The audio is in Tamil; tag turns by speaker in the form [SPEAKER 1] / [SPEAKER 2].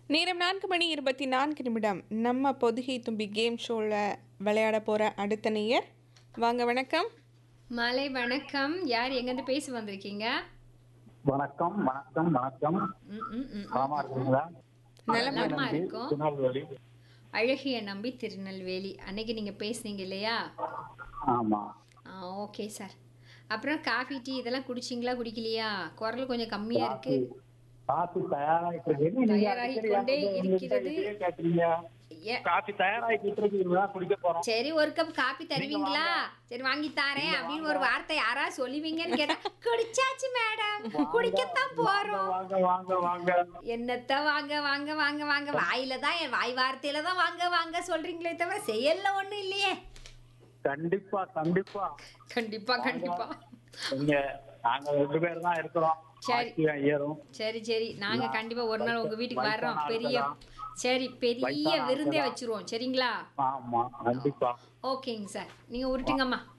[SPEAKER 1] நேரம் நான்கு மணி இருபத்தி நான்கு நிமிடம் நம்ம பொதுகை தும்பி கேம் ஷோவில் விளையாட போகிற அடுத்த நேயர் வாங்க வணக்கம்
[SPEAKER 2] மாலை வணக்கம் யார் எங்கேருந்து பேசி வந்திருக்கீங்க
[SPEAKER 3] வணக்கம் வணக்கம் வணக்கம்
[SPEAKER 2] ம், ம், ம்.
[SPEAKER 3] நலமா இருக்கீங்களா
[SPEAKER 1] நலமா
[SPEAKER 2] நலமா இருக்கும்
[SPEAKER 3] திருநெல்வேலி
[SPEAKER 2] அழகிய நம்பி திருநெல்வேலி அன்னைக்கு நீங்க பேசுனீங்க இல்லையா
[SPEAKER 3] ஆமா
[SPEAKER 2] ஆ ஓகே சார் அப்புறம் காஃபி டீ இதெல்லாம் குடிச்சிங்களா குடிக்கலையா குரல் கொஞ்சம் கம்மியா இருக்கு
[SPEAKER 3] காஃபி தயாராகிட்டு இருக்கு என்ன நீங்க
[SPEAKER 2] தயாராகிக்
[SPEAKER 3] அடிக்கடி
[SPEAKER 2] கொண்டே
[SPEAKER 3] வந்து
[SPEAKER 2] இருக்கிறது.
[SPEAKER 3] எங்ககிட்ட இப்படியே கேக்குறீங்க
[SPEAKER 2] ஏ-
[SPEAKER 3] காஃபி தயாராகிட்டு இருக்கு இதுதான் குடிக்க போறோம்
[SPEAKER 2] சரி ஒரு கப் காபி தருவீங்களா சரி வாங்கி தாரேன் அப்படின்னு ஒரு வார்த்தை யாரா சொல்லுவீங்கன்னு கேட்டா குடிச்சாச்சு மேடம் குடிக்கத்தான் போறோம்
[SPEAKER 3] வாங்க வாங்க வாங்க
[SPEAKER 2] என்னத்த வாங்க வாங்க வாங்க வாங்க வாயில தான் என் வாய் வார்த்தையில தான் வாங்க வாங்க சொல்றீங்களே தவிர செயல்ல ஒண்ணும் இல்லையே
[SPEAKER 3] கண்டிப்பா கண்டிப்பா
[SPEAKER 2] கண்டிப்பா கண்டிப்பா
[SPEAKER 3] இங்க நாங்க ரெண்டு பேர் தான் இருக்கிறோம்
[SPEAKER 2] சரி.
[SPEAKER 3] ஆக்டிவா ஏறும்
[SPEAKER 2] சரி சரி நாங்க கண்டிப்பா ஒரு நாள் உங்க வீட்டுக்கு வர்றோம் பெரிய சரி பெரிய
[SPEAKER 3] வயசான
[SPEAKER 2] விருந்தே
[SPEAKER 3] ஆட்களா?
[SPEAKER 2] வச்சிருவோம் சரிங்களா
[SPEAKER 3] ஆமா கண்டிப்பா
[SPEAKER 2] ஓகேங்க சார் நீங்க உருட்டுங்கம்மா